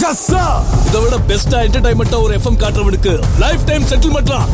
கசா இதை விட பெஸ்டா என்டர்டைன்மெண்டா ஒரு எஃப்எம் காட்டுறவனுக்கு லைஃப் டைம் செட்டில்மெண்ட்லாம்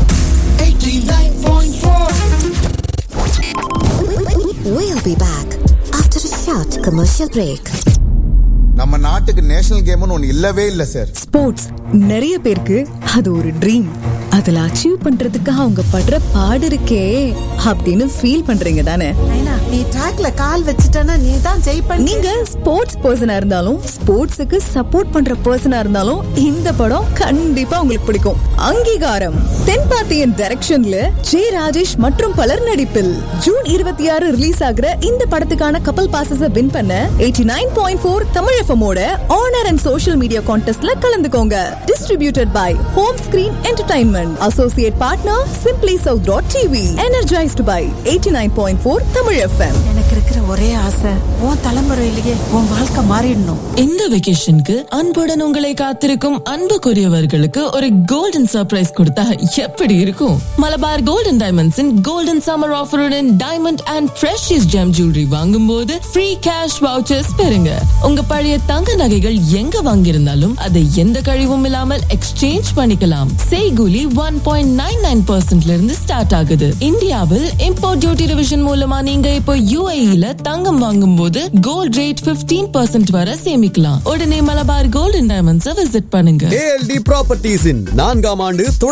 89.4 We'll be back after a short commercial break. நம்ம நாட்டுக்கு நேஷனல் கேம்னு ஒன்னு இல்லவே இல்ல சார் ஸ்போர்ட்ஸ் நிறைய பேருக்கு அது ஒரு ட்ரீம் அதுல அச்சீவ் பண்றதுக்கு அவங்க படுற பாடு இருக்கே அப்படின்னு ஃபீல் பண்றீங்க தானே நைனா, நீ ட்ராக்ல கால் வச்சுட்டனா நீ தான் ஜெயிப்ப நீங்க ஸ்போர்ட்ஸ் பர்சனா இருந்தாலும் ஸ்போர்ட்ஸுக்கு சப்போர்ட் பண்ற பர்சனா இருந்தாலும் இந்த படம் கண்டிப்பா உங்களுக்கு பிடிக்கும் அங்கீகாரம் தென்பாத்தியன் டைரக்ஷன்ல ஜே ராஜேஷ் மற்றும் பலர் நடிப்பில் ஜூன் இருபத்தி ஆறு ரிலீஸ் ஆகுற இந்த படத்துக்கான கப்பல் பாசஸ வின் பண்ண eighty nine point four Tamil எஃப்எமோட ஆனர் அண்ட் சோஷியல் மீடியா கான்டெஸ்ட்ல கலந்துக்கோங்க distributed by home screen entertainment associate partner simply south dot TV energised by eighty nine point four Tamil FM எனக்கு இருக்கிற ஒரே ஆசை உன் தலைமுறையிலேயே உன் வாழ்க்கை மாறிடணும் இந்த வெக்கேஷனுக்கு அன்புடன் உங்களை காத்திருக்கும் அன்புக்குரியவர்களுக்கு ஒரு கோல்டன் சர்ப்ரைஸ் கொடுத்தா எப்படி இருக்கும் மலபார் கோல்டன் டைமண்ட்ஸின் கோல்டன் சம்மர் ஆஃபருடன் diamond and precious gem jewellery வாங்கும் போது ஃப்ரீ கேஷ் வவுச்சர்ஸ் பெறுங்க உங்க பழைய தங்க நகைகள் எங்க வாங்கியிருந்தாலும் அதை எந்த கழிவும் இல்லாமல் எக்ஸ்சேஞ்ச் பண்ணிக்கலாம் செய்கூலி ஒன் பாயிண்ட் நைன் நைன் பர்சன்ட்ல இருந்து ஸ்டார்ட் ஆகுது இந்தியாவில் இம்போர்ட் டியூட்டி ரிவிஷன் மூலமா நீங்க இப்போ யூஏஇல தங்கம் வாங்கும் போது கோல்ட் ரேட் 15% பர்சன்ட் வரை சேமிக்கலாம் உடனே மலபார் கோல்டன் டைமண்ட்ஸை விசிட் பண்ணுங்க ஏஎல்டி ப்ராப்பர்ட்டிஸின் நான்காம் ஆண்டு